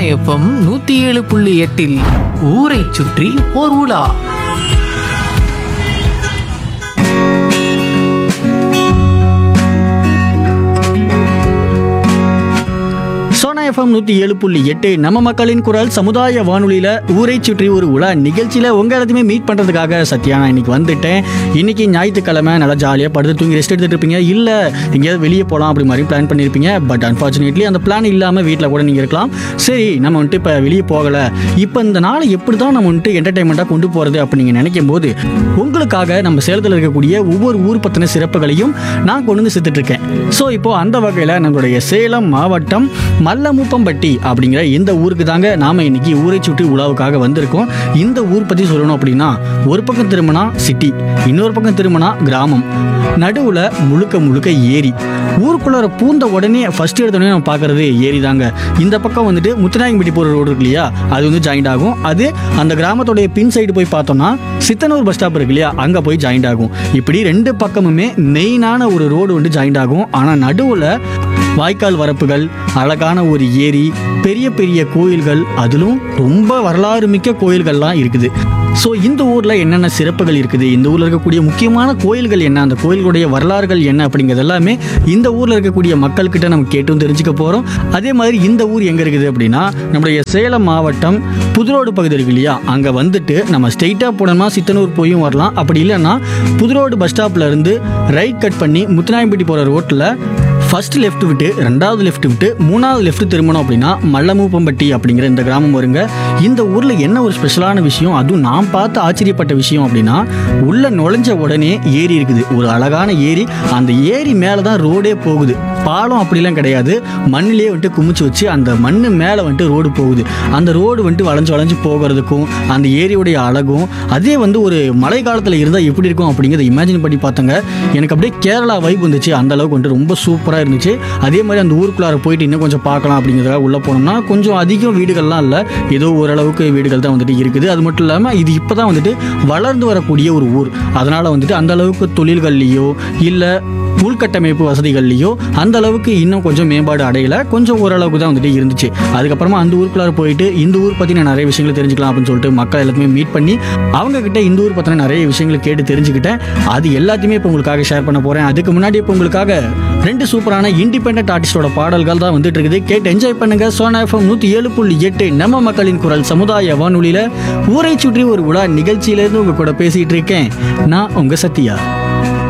FM நூத்தி ஏழு புள்ளி எட்டில் ஊரை சுற்றி ஓர் உலா சோனா எஃப்எம் நூற்றி ஏழு புள்ளி எட்டு நம்ம மக்களின் குரல் சமுதாய வானொலியில் ஊரை சுற்றி ஒரு உலா நிகழ்ச்சியில் உங்கள் எல்லாத்தையுமே மீட் பண்ணுறதுக்காக சத்யா நான் இன்னைக்கு வந்துட்டேன் இன்னைக்கு ஞாயிற்றுக்கிழமை நல்லா ஜாலியாக படுத்து தூங்கி ரெஸ்ட் எடுத்துட்டு இருப்பீங்க இல்லை எங்கேயாவது வெளியே போகலாம் அப்படி மாதிரி பிளான் பண்ணியிருப்பீங்க பட் அன்ஃபார்ச்சுனேட்லி அந்த பிளான் இல்லாமல் வீட்டில் கூட நீங்கள் இருக்கலாம் சரி நம்ம வந்துட்டு இப்போ வெளியே போகலை இப்போ இந்த நாளை எப்படி தான் நம்ம வந்துட்டு என்டர்டைன்மெண்ட்டாக கொண்டு போகிறது அப்படி நீங்கள் நினைக்கும் போது உங்களுக்காக நம்ம சேலத்தில் இருக்கக்கூடிய ஒவ்வொரு ஊர் பற்றின சிறப்புகளையும் நான் கொண்டு வந்து சேர்த்துட்டு இருக்கேன் ஸோ இப்போ அந்த வகையில் நம்மளுடைய சேலம் மாவட்டம் மல்லமுப்பம்பட்டி அப்படிங்கிற இந்த ஊருக்கு தாங்க நாம இன்னைக்கு ஊரை சுற்றி உலாவுக்காக வந்திருக்கோம் இந்த ஊர் பற்றி சொல்லணும் அப்படின்னா ஒரு பக்கம் திரும்பினா சிட்டி இன்னொரு பக்கம் திரும்பினா கிராமம் நடுவில் முழுக்க முழுக்க ஏரி ஊருக்குள்ளார பூந்த உடனே ஃபர்ஸ்ட் எடுத்தோடனே நம்ம பார்க்கறது ஏரி தாங்க இந்த பக்கம் வந்துட்டு முத்துநாயகம்பட்டி போகிற ரோடு இருக்கு இல்லையா அது வந்து ஜாயிண்ட் ஆகும் அது அந்த கிராமத்தோடைய பின் சைடு போய் பார்த்தோம்னா சித்தனூர் பஸ் ஸ்டாப் இருக்கு இல்லையா அங்கே போய் ஜாயிண்ட் ஆகும் இப்படி ரெண்டு பக்கமுமே மெயினான ஒரு ரோடு வந்து ஜாயிண்ட் ஆகும் ஆனால் நடுவில் வாய்க்கால் வரப்புகள் அழகான ஒரு ஏரி பெரிய பெரிய கோயில்கள் அதிலும் ரொம்ப வரலாறு மிக்க கோயில்கள்லாம் இருக்குது ஸோ இந்த ஊரில் என்னென்ன சிறப்புகள் இருக்குது இந்த ஊரில் இருக்கக்கூடிய முக்கியமான கோயில்கள் என்ன அந்த கோயில்களுடைய வரலாறுகள் என்ன அப்படிங்கிறது எல்லாமே இந்த ஊரில் இருக்கக்கூடிய மக்கள்கிட்ட நம்ம கேட்டும் தெரிஞ்சுக்க போகிறோம் அதே மாதிரி இந்த ஊர் எங்கே இருக்குது அப்படின்னா நம்முடைய சேலம் மாவட்டம் புதுரோடு பகுதி இருக்கு இல்லையா அங்கே வந்துட்டு நம்ம ஸ்ட்ரெயிட்டாக போனோம்னா சித்தனூர் போயும் வரலாம் அப்படி இல்லைன்னா புதுரோடு பஸ் ஸ்டாப்ல இருந்து ரைட் கட் பண்ணி முத்துநாயம்பட்டி போகிற ரோட்டில் ஃபர்ஸ்ட் லெஃப்ட் விட்டு ரெண்டாவது லெஃப்ட் விட்டு மூணாவது லெஃப்ட் திரும்பணும் அப்படின்னா மல்லமூப்பம்பட்டி அப்படிங்கிற இந்த கிராமம் வருங்க இந்த ஊரில் என்ன ஒரு ஸ்பெஷலான விஷயம் அதுவும் நான் பார்த்து ஆச்சரியப்பட்ட விஷயம் அப்படின்னா உள்ள நுழைஞ்ச உடனே ஏரி இருக்குது ஒரு அழகான ஏரி அந்த ஏரி மேலே தான் ரோடே போகுது பாலம் அப்படிலாம் கிடையாது மண்ணிலே வந்துட்டு குமிச்சு வச்சு அந்த மண் மேலே வந்துட்டு ரோடு போகுது அந்த ரோடு வந்துட்டு வளைஞ்சு வளைஞ்சு போகிறதுக்கும் அந்த ஏரியுடைய அழகும் அதே வந்து ஒரு மழை காலத்தில் இருந்தால் எப்படி இருக்கும் அப்படிங்கிறத இமேஜின் பண்ணி பார்த்தங்க எனக்கு அப்படியே கேரளா வைப் வந்துச்சு அந்த அளவுக்கு வந்துட்டு ரொம்ப சூப்பராக இருந்துச்சு அதே மாதிரி அந்த ஊருக்குள்ளார போயிட்டு இன்னும் கொஞ்சம் பார்க்கலாம் அப்படிங்கிறதுக்காக உள்ளே போனோம்னா கொஞ்சம் அதிகம் வீடுகள்லாம் இல்லை ஏதோ ஓரளவுக்கு வீடுகள் தான் வந்துட்டு இருக்குது அது மட்டும் இல்லாமல் இது இப்போ தான் வந்துட்டு வளர்ந்து வரக்கூடிய ஒரு ஊர் அதனால் வந்துட்டு அந்த அளவுக்கு தொழில்கள்லையோ இல்லை உள்கட்டமைப்பு வசதிகள்லையோ அந்த அளவுக்கு இன்னும் கொஞ்சம் மேம்பாடு அடையல கொஞ்சம் ஓரளவுக்கு தான் வந்துட்டு இருந்துச்சு அதுக்கப்புறமா அந்த ஊருக்குள்ளார போயிட்டு இந்த ஊர் பற்றி நான் நிறைய விஷயங்களை தெரிஞ்சுக்கலாம் அப்படின்னு சொல்லிட்டு மக்கள் எல்லாத்தையுமே மீட் பண்ணி அவங்க கிட்ட இந்த ஊர் பற்றின நிறைய விஷயங்களை கேட்டு தெரிஞ்சுக்கிட்டேன் அது எல்லாத்தையுமே இப்போ உங்களுக்காக ஷேர் பண்ண போகிறேன் அதுக்கு முன்னாடி இப்போ உங்களுக்காக ரெண்டு சூப்பரான இண்டிபெண்டன்ட் ஆர்டிஸ்டோட பாடல்கள் தான் வந்துட்டு இருக்குது கேட்டு என்ஜாய் பண்ணுங்க சோனா எஃப்எம் நூற்றி ஏழு புள்ளி எட்டு நம்ம மக்களின் குரல் சமுதாய வானொலியில் ஊரை சுற்றி ஒரு விழா நிகழ்ச்சியிலேருந்து உங்க கூட பேசிட்டு இருக்கேன் நான் உங்க சத்யா